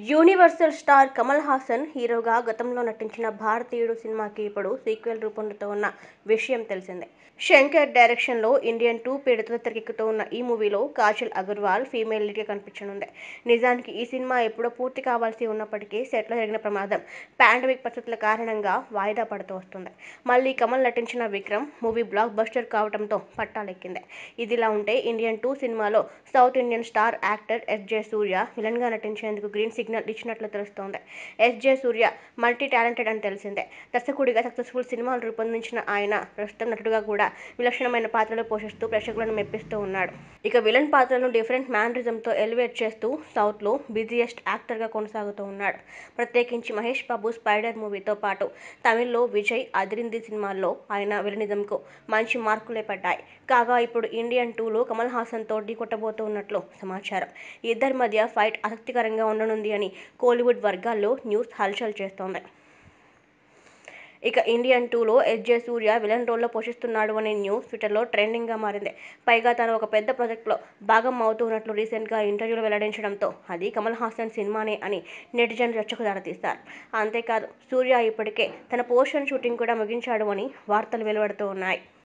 universal star Kamal Haasan హీరోగా గతంలో నటించిన భారతీయుడు సినిమాకి ఇప్పుడు సీక్వెల్ రూపొందుతూ ఉన్న విషయం తెలిసిందే శంకర్ డైరెక్షన్లో ఇండియన్ టూ పేరుతో తెరకెక్కుతూ ఉన్న ఈ మూవీలో కాజల్ అగర్వాల్ ఫీమేల్ లీడ్గా కనిపించనుంది నిజానికి ఈ సినిమా ఎప్పుడో పూర్తి కావాల్సి ఉన్నప్పటికీ సెట్లో జరిగిన ప్రమాదం పాండమిక్ పరిస్థితుల కారణంగా వాయిదా పడుతూ వస్తుంది మళ్ళీ కమల్ నటించిన విక్రమ్ మూవీ బ్లాక్ బస్టర్ కావడంతో పట్టాలెక్కింది ఇదిలా ఉంటే ఇండియన్ టూ సినిమాలో south Indian star actor S J Suryah విలన్గా నటించేందుకు గ్రీన్ సిగ్నల్ ఇచ్చినట్లు తెలుస్తోంది S J Suryah multi talented అని తెలిసిందే దర్శకుడిగా సక్సెస్ఫుల్ సినిమాలు రూపొందించిన ఆయన ప్రస్తుతం నటుడుగా కూడా విలక్షణమైన పాత్రలు పోషిస్తూ ప్రేక్షకులను మెప్పిస్తూ ఉన్నాడు ఇక విలన్ పాత్రలను డిఫరెంట్ మ్యానరిజంతో ఎలివేట్ చేస్తూ సౌత్లో బిజియెస్ట్ యాక్టర్గా కొనసాగుతూ ఉన్నాడు ప్రత్యేకించి మహేష్ బాబు స్పైడర్ మూవీతో పాటు తమిళ్లో విజయ్ అదిరింది సినిమాల్లో ఆయన విలనిజంకు మంచి మార్కులే పడ్డాయి కాగా ఇప్పుడు ఇండియన్ టూలో కమల్ హాసన్తో ఢీ కొట్టబోతున్నట్లు సమాచారం ఈ ఇద్దరి మధ్య ఫైట్ ఆసక్తికరంగా ఉండనుంది అని కోలీవుడ్ వర్గాల్లో న్యూస్ హల్చల్ చేస్తోంది ఇక ఇండియన్ టూలో ఎస్ జే సూర్య విలన్ రోల్లో పోషిస్తున్నాడు అనే న్యూస్ ట్విట్టర్లో ట్రెండింగ్గా మారింది పైగా తను ఒక పెద్ద ప్రాజెక్ట్లో భాగం అవుతున్నట్లు రీసెంట్గా ఇంటర్వ్యూలో వెల్లడించడంతో అది కమల్ హాసన్ సినిమానే అని నెటిజన్ రచ్చకు దారితీస్తారు అంతేకాదు సూర్య ఇప్పటికే తన పోర్షన్ షూటింగ్ కూడా ముగించాడు అని వార్తలు వెలువడుతూ ఉన్నాయి